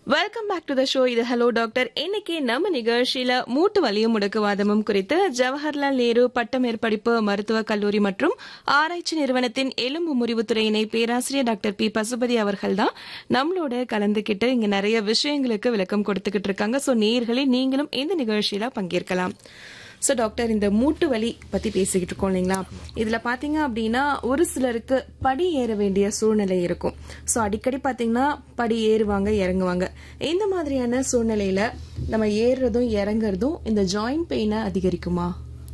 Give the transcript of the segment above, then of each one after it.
welcome back to the show இது hello doctor இன்னைக்கு நம்ம நிகழ்ச்சியில மூட்டு வலியும் முடக்குவாதமும் குறித்து ஜவஹர்லால் நேரு பட்டமேற்படிப்பு மருத்துவக் கல்லூரி மற்றும் ஆராய்ச்சி நிறுவனத்தின் எலும்பு முறிவுத்துறை இணை பேராசிரியர் டாக்டர் பி பசுபதி அவர்கள் தான் நம்மளோட கலந்துகிட்டு இங்க நிறைய விஷயங்களுக்கு விளக்கம் கொடுத்துக்கிட்டு இருக்காங்க ஸோ நேயர்களே நீங்களும் இந்த நிகழ்ச்சியில பங்கேற்கலாம் ஸோ டாக்டர் இந்த மூட்டு வலி பத்தி பேசிக்கிட்டு இருக்கோம் இல்லைங்களா இதுல பாத்தீங்க அப்படின்னா ஒரு சிலருக்கு படி ஏற வேண்டிய சூழ்நிலை இருக்கும் ஸோ அடிக்கடி பாத்தீங்கன்னா படி ஏறுவாங்க இறங்குவாங்க இந்த மாதிரியான சூழ்நிலையில நம்ம ஏறுறதும் இறங்குறதும் இந்த ஜாயிண்ட் பெயினை அதிகரிக்குமா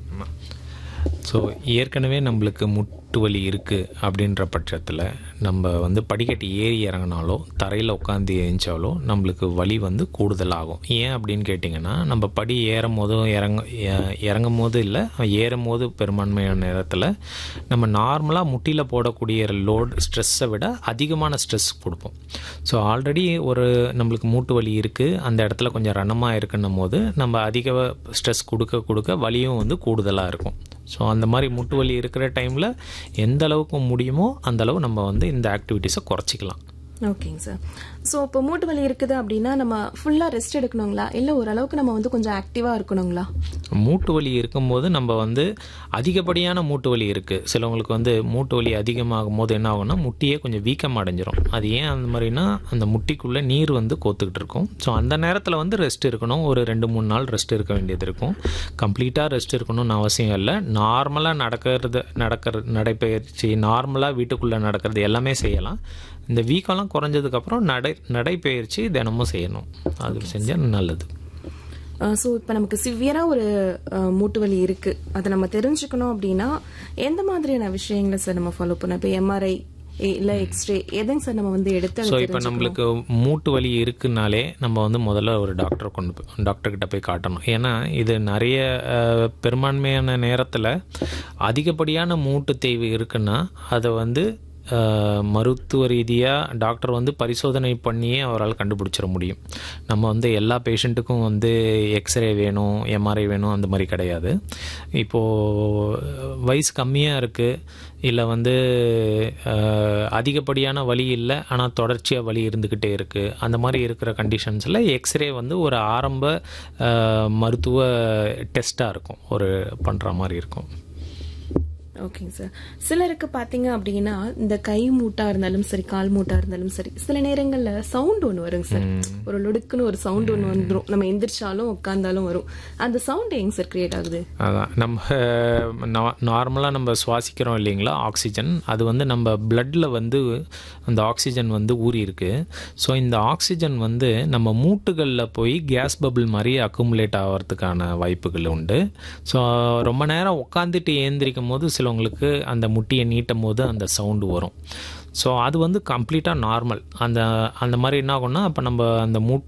ஸோ ஏற்கனவே நம்மளுக்கு முட்டு வலி இருக்குது அப்படின்ற பட்சத்தில் நம்ம வந்து படிக்கட்டு ஏறி இறங்கினாலோ தரையில் உட்காந்து எழுந்தாலோ நம்மளுக்கு வலி வந்து கூடுதலாகும் ஏன் அப்படின்னு கேட்டிங்கன்னா நம்ம படி ஏறும் போதும் இறங்க எ- இறங்கும் போது இல்லை ஏறும் போது பெரும்பான்மையான நேரத்தில் நம்ம நார்மலாக முட்டியில் போடக்கூடிய லோட் ஸ்ட்ரெஸ்ஸை விட அதிகமான ஸ்ட்ரெஸ் கொடுப்போம் ஸோ ஆல்ரெடி ஒரு நம்மளுக்கு மூட்டு வலி இருக்குது அந்த இடத்துல கொஞ்சம் ரணமாக இருக்குன்னும் போது நம்ம அதிக ஸ்ட்ரெஸ் கொடுக்க கொடுக்க வலியும் வந்து கூடுதலாக இருக்கும் ஸோ அந்த மாதிரி முட்டு வலி இருக்கிற டைமில் எந்த அளவுக்கு முடியுமோ அந்த அளவு நம்ம வந்து இந்த ஆக்டிவிட்டீஸை குறைச்சிக்கலாம் ஓகேங்க சார் ஸோ இப்போ மூட்டு வலி இருக்குது அப்படின்னா நம்ம ஃபுல்லா ரெஸ்ட் எடுக்கணுங்களா இல்ல ஓரளவுக்கு நம்ம வந்து கொஞ்சம் ஆக்டிவா இருக்கணுங்களா மூட்டு வலி இருக்கும்போது நம்ம வந்து அதிகப்படியான மூட்டு வலி இருக்குது சிலவங்களுக்கு வந்து மூட்டு வலி அதிகமாகும் போது என்ன ஆகும்னா முட்டியே கொஞ்சம் வீக்கம் அடைஞ்சிரும் அது ஏன் அந்த மாதிரினா அந்த முட்டிக்குள்ளே நீர் வந்து கோத்துக்கிட்டு இருக்கும் ஸோ அந்த நேரத்தில் வந்து ரெஸ்ட் இருக்கணும் ஒரு ரெண்டு மூணு நாள் ரெஸ்ட் இருக்க வேண்டியது இருக்கும் கம்ப்ளீட்டாக ரெஸ்ட் இருக்கணும்னு அவசியம் இல்லை நார்மலாக நடக்கிறது நடக்கிற நடைப்பயிற்சி நார்மலாக வீட்டுக்குள்ளே நடக்கிறது எல்லாமே செய்யலாம் இந்த வீக்கம்லாம் குறைஞ்சதுக்கப்புறம் நடை நடைப்பயிற்சி தினமும் செய்யணும் அது செஞ்சால் நல்லது ஸோ இப்போ நமக்கு சிவியரா ஒரு அஹ், மூட்டு வலி இருக்கு அதை நம்ம தெரிஞ்சுக்கணும் அப்படின்னா எந்த மாதிரியான விஷயங்களை சார் நம்ம ஃபாலோ பண்ணோம் இப்போ எம்ஆர்ஐ இல்ல எக்ஸ்ரே எதைங்க சார் நம்ம வந்து எடுத்து அதை ஸோ இப்போ நம்மளுக்கு மூட்டு வலி இருக்குனாலே நம்ம வந்து முதல்ல ஒரு டாக்டரை கொண்டு போய் டாக்டர்கிட்ட போய் காட்டணும் ஏன்னா இது நிறைய அஹ், பெரும்பான்மையான நேரத்தில் அதிகப்படியான மூட்டு தேய்வு இருக்குன்னா அதை வந்து அஹ், மருத்துவ ரீதியாக டாக்டர் வந்து பரிசோதனை பண்ணியே அவரால் கண்டுபிடிச்சிட முடியும் நம்ம வந்து எல்லா பேஷண்ட்டுக்கும் வந்து எக்ஸ்ரே வேணும் எம்ஆர்ஐ வேணும் அந்த மாதிரி கிடையாது இப்போது வயசு கம்மியாக இருக்குது இல்லை வந்து அஹ், அதிகப்படியான வலி இல்லை ஆனால் தொடர்ச்சியாக வலி இருந்துக்கிட்டே இருக்குது அந்த மாதிரி இருக்கிற கண்டிஷன்ஸில் எக்ஸ்ரே வந்து ஒரு ஆரம்ப அஹ், மருத்துவ டெஸ்ட்டாக இருக்கும் ஒரு பண்ணுற மாதிரி இருக்கும் ஓகேங்க சார் சிலருக்கு பாத்தீங்க அப்படின்னா இந்த கை மூட்டா இருந்தாலும் சரி கால் மூட்டா இருந்தாலும் சரி சில நேரங்கள்ல சவுண்ட் ஒன்று வருங்க சார் ஒரு லுடுக்குன்னு ஒரு சவுண்ட் ஒன்று வந்துரும் நம்ம எந்திரிச்சாலும் உட்கார்ந்தாலும் வரும் அந்த சவுண்ட் எங்க சார் கிரியேட் ஆகுது அதான் நம்ம நார்மலாக நம்ம சுவாசிக்கிறோம் இல்லைங்களா ஆக்சிஜன் அது வந்து நம்ம பிளட்டில் வந்து அந்த ஆக்சிஜன் வந்து ஊறி இருக்கு ஸோ இந்த ஆக்சிஜன் வந்து நம்ம மூட்டுகளில் போய் கேஸ் பபிள் மாதிரி அக்குமுலேட் ஆகிறதுக்கான வாய்ப்புகள் உண்டு ஸோ ரொம்ப நேரம் உட்காந்துட்டு ஏந்திரிக்கும் போது சிலவங்களுக்கு அந்த முட்டியை நீட்டும் போது அந்த சவுண்டு வரும் ஸோ அது வந்து கம்ப்ளீட்டாக நார்மல் அந்த அந்த மாதிரி என்ன ஆகும்னா அப்போ நம்ம அந்த மூட்டு